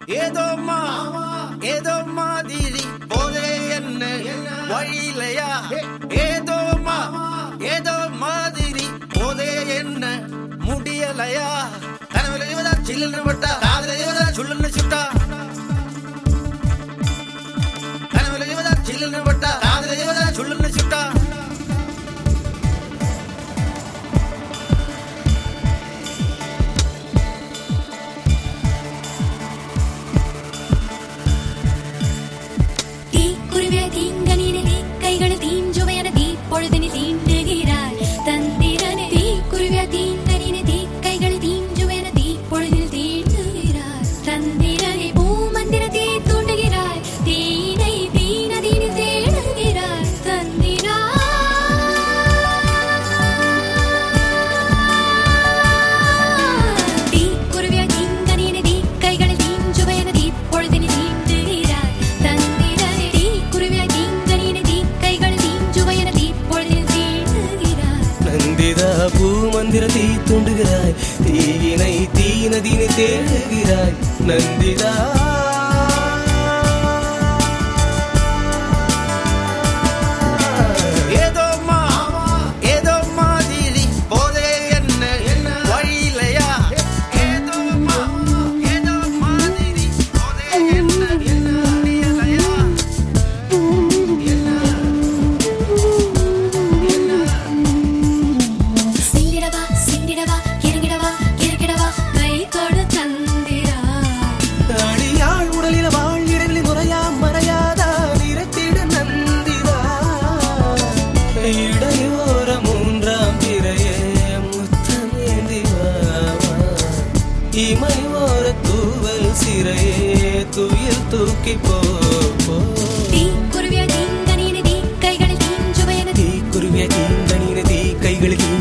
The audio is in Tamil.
ஏதோ மா ஏதோ மாதிரி போதே என்ன வழியிலையா ஏதோ மா ஏதோ மாதிரி போதே என்ன முடியலையா கனவுல இவதா சில்லுன்னு விட்டா காதல இவதா சுள்ளுன்னு சுட்டா கனவுல இவதா சில்லுன்னு விட்டா காதல இவதா சுள்ளுன்னு சுட்டா തീ കുരുവിയ തീങ്കനീനെ തീ കൈകൾ തീഞ്ചുവയന തീ പൊഴുതിന് തീണ്ടുകിരായ് തന്തിരനെ തീ കുരുവിയ തീങ്കനീനെ തീ കൈകൾ തീഞ്ചുവയന തീ പൊഴുതിന് തീണ്ടുകിരായ് തന്തിരനെ പൂമന്ദിര തീ തൂണ്ടുകിരായ് തീனை തീനതീന് തേടുകിരായ് തന്തിരായ് തീ കുരുവിയ തീങ്കനീനെ തീ കൈകൾ തീഞ്ചുവയന തീ പൊഴുതിന് തീണ്ടുകിരായ് തന്തിരനെ തീ കുരുവിയ തീങ്കനീനെ തീ കൈകൾ തീഞ്ചുവയന തീ പൊഴുതിന് തീണ്ടുകിരായ് நந்திதா பூமந்திர தீ தூண்டுகிறாய் தீயினை தீ நதினை தேடுகிறாய் நந்திதா ஏதோ மா ஏதோ மாதிரி போதே என்ன வழியிலையா ஏதோ மா ஏதோ மாதிரி போதே என்ன முடியலையா சிந்திடவா சிந்திடவா இறங்கிடவா இறங்கிடவா கை கொடு தந்திரா அடியாள் உடலில வாழ் இடங்களில் முறையா மறையாதா நிறத்திட நந்திதா இடையோர மூன்றாம் திரையே முத்தமேந்தி வாவா. இமை ஓர தூவல் சிறையே துயில் தூக்கி போ போ. തീ കുരുവിയ തീങ്കനീനെ തീ കൈകളിൽ തീഞ്ചുവയന தீ குருவிய தீங்கனின தீ கைகளில்